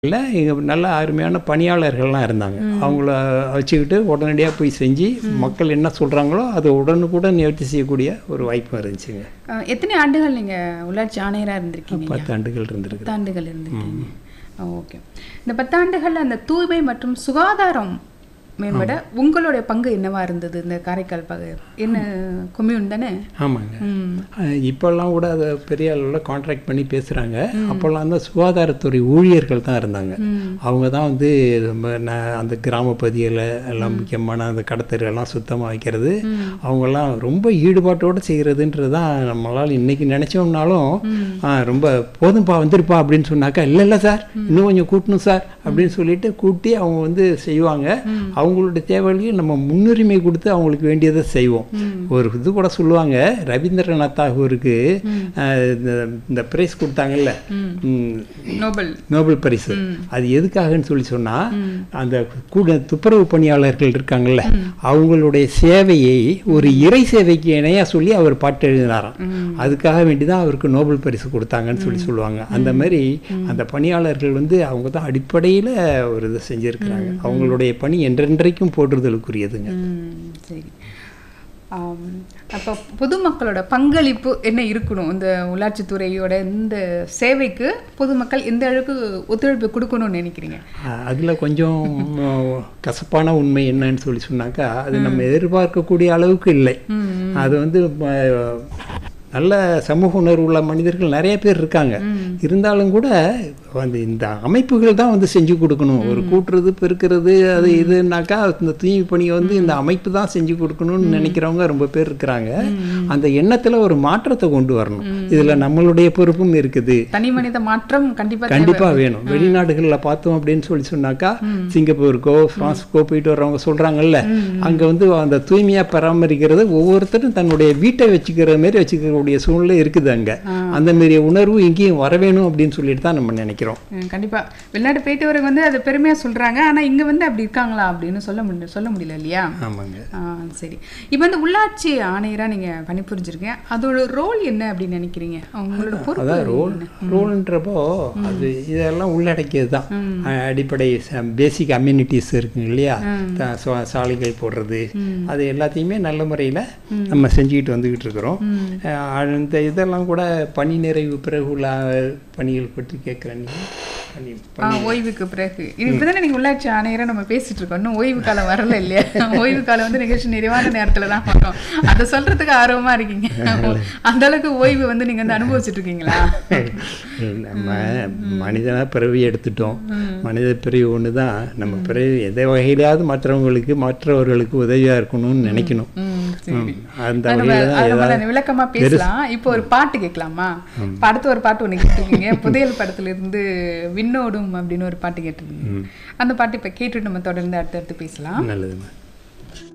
இல்லை இங்கே நல்ல அருமையான பணியாளர்கள்லாம் இருந்தாங்க அவங்கள வச்சுக்கிட்டு உடனடியாக போய் செஞ்சு மக்கள் என்ன சொல்கிறாங்களோ அதை உடனுக்குடன் நிவர்த்தி செய்யக்கூடிய ஒரு வாய்ப்பும் இருந்துச்சுங்க அஹ், எத்தனை ஆண்டுகள் நீங்க உள்ளாட்சி ஆணையரா இருந்திருக்கீங்க பத்து ஆண்டுகள் இருந்திருக்கு பத்தாண்டுகள் இருந்திருக்கீங்க ஓகே இந்த பத்தாண்டுகள்ல அந்த தூய்மை மற்றும் சுகாதாரம் மேம்பட உங்களுடைய பங்கு என்னவா இருந்தது இந்த காரைக்கால் பகு என்ன கொம்யூன் தானே ஆமாங்க ம் அஹ் இப்போல்லாம் கூட அதை பெரிய அளவில் கான்ட்ராக்ட் பண்ணி பேசுகிறாங்க அப்போல்லாம் தான் சுகாதாரத்துறை ஊழியர்கள் தான் இருந்தாங்க அவங்க தான் வந்து நம்ம ந- அந்த கிராம பகுதியில் எல்லாம் முக்கியமான அந்த கடத்தெருவெல்லாம் சுத்தமாக வைக்கிறது அவங்கெல்லாம் ரொம்ப ஈடுபாட்டோடு செய்கிறதுன்றது தான் நம்மளால் இன்னைக்கு நினச்சோம்னாலும் ஆ, ரொம்ப போதும்பா வந்துருப்பா அப்படின்னு சொன்னாக்கா இல்லை இல்லை சார் இன்னும் கொஞ்சம் கூட்டணும் சார் அப்படின்னு சொல்லிட்டு கூட்டி அவங்க வந்து செய்வாங்க அவங்களுடைய தேவைகளையும் நம்ம முன்னுரிமை கொடுத்து அவங்களுக்கு வேண்டியதை செய்வோம் ஒரு இது கூட சொல்லுவாங்க ரவீந்திரநாத் தாகூருக்கு அஹ், இந்த இந்த பிரைஸ் கொடுத்தாங்கல்ல ம், நோபல் நோபல் பரிசு அது எதுக்காகன்னு சொல்லி சொன்னா அந்த கூட துப்புரவு பணியாளர்கள் இருக்காங்கல்ல அவங்களுடைய சேவையை ஒரு இறை சேவைக்கு இணையா சொல்லி அவர் பாட்டு எழுதினாராம் அதுக்காக வேண்டி தான் அவருக்கு நோபல் பரிசு கொடுத்தாங்கன்னு சொல்லி சொல்லுவாங்க அந்த மாதிரி அந்த பணியாளர்கள் வந்து அவங்க தான் அடிப்படையில் ஒரு இதை செஞ்சிருக்கிறாங்க அவங்களுடைய பணி என்றென்றைக்கும் போற்றுதலுக்குரியதுங்க ம், சரி ஆம், அப்போ பொதுமக்களோட பங்களிப்பு என்ன இருக்கணும் இந்த உள்ளாட்சித்துறையோட இந்த சேவைக்கு பொதுமக்கள் எந்த அளவுக்கு ஒத்துழைப்பு கொடுக்கணும்னு நினைக்கிறீங்க அஹ் அதுல கொஞ்சம் ம், கசப்பான உண்மை என்னன்னு சொல்லி சொன்னாக்கா அது நம்ம எதிர்பார்க்கக்கூடிய அளவுக்கு இல்லை அது வந்து ம- நல்ல சமூக உணர்வு உள்ள மனிதர்கள் நிறைய பேர் இருக்காங்க இருந்தாலும் கூட வந்து இந்த அமைப்புகள் தான் வந்து செஞ்சு கொடுக்கணும் ஒரு கூட்டுறது பெருக்கிறது அது இதுனாக்கா இந்த தூய்மை பணியை வந்து இந்த அமைப்பு தான் செஞ்சு கொடுக்கணும்னு நினைக்கிறவங்க ரொம்ப பேர் இருக்கிறாங்க அந்த எண்ணத்துல ஒரு மாற்றத்தை கொண்டு வரணும் இதுல நம்மளுடைய பொறுப்பும் இருக்குது தனி மனித மாற்றம் கண்டிப்பா தேவை. கண்டிப்பா வேணும் வெளிநாடுகள்ல பார்த்தோம் அப்படின்னு சொல்லி சொன்னாக்கா சிங்கப்பூருக்கோ பிரான்ஸுக்கோ போயிட்டு வர்றவங்க சொல்றாங்கல்ல அங்க வந்து அந்த தூய்மையா பராமரிக்கிறது ஒவ்வொருத்தரும் தன்னுடைய வீட்டை வச்சுக்கிற மாதிரி வச்சுக்கக்கூடிய சூழ்நிலை இருக்குது அங்க அந்த மாதிரி உணர்வு இங்கேயும் வர வேணும் அப்படின்னு சொல்லிட்டு தான் நம்ம நினைக்கிறோம் ம், கண்டிப்பா வெளிநாடு போயிட்டு வரவங்க வந்து அதை பெருமையா சொல்றாங்க ஆனா இங்க வந்து அப்படி இருக்காங்களா அப்படின்னு சொல்ல முடியல சொல்ல முடியல இல்லையா ஆமாங்க ஆ, சரி இப்போ வந்து உள்ளாட்சி ஆணையரா நீங்க பணிபுரிஞ்சிருக்கீங்க அதோட ரோல் என்ன அப்படின்னு நினைக்கிறீங்க உங்களோட பொறுப்பு அதான் ரோல் ரோல்ன்றப்போ அது இதெல்லாம் உள்ளடக்கியது தான் அடிப்படை பேசிக் அம்யூனிட்டிஸ் இருக்குங்க இல்லையா த- சா- சாலைகள் போடுறது அது எல்லாத்தையுமே நல்ல முறையில் நம்ம செஞ்சுக்கிட்டு வந்துக்கிட்டு இருக்கிறோம் அஹ் அந்த இதெல்லாம் கூட பணி நிறைவு பிறகு உள்ள பணிகள் பற்றி கேட்குறேன் பணி ஆ, ஓய்வுக்கு பிறகு இது இப்பதானே நீங்க உள்ளாட்சி ஆணையரா நம்ம பேசிட்டு இருக்கோம் இன்னும் ஓய்வு காலம் வரல இல்லையா ஓய்வு காலம் வந்து நிகழ்ச்சி நிறைவான நேரத்துல தான் வரும் அதை சொல்றதுக்கு ஆர்வமா இருக்கீங்க அந்த அளவுக்கு ஓய்வு வந்து நீங்க வந்து அனுபவிச்சுட்டு இருக்கீங்களா நம்ம மனிதனாக பிறவி எடுத்துட்டோம் மனித பிறவி ஒன்று தான் நம்ம பிறவி எந்த வகையிலாவது மற்றவங்களுக்கு மற்றவர்களுக்கு உதவியாக இருக்கணும்னு நினைக்கணும் ம், சரி ம். அந்த நம்ம வகையில் தான் அதை நம்ம ஏதாவது விளக்கமா பேசலாம் இப்போ ஒரு பாட்டு கேட்கலாமா இப்ப அடுத்து ஒரு பாட்டு ஒண்ணு கேட்டிருக்கீங்க புதையல் படத்துல இருந்து விண்ணோடும் அப்படின்னு ஒரு பாட்டு கேட்டிருக்கீங்க அந்த பாட்டு இப்ப கேட்டுட்டு நம்ம தொடர்ந்து அடுத்தடுத்து பேசலாம் நல்லதுமா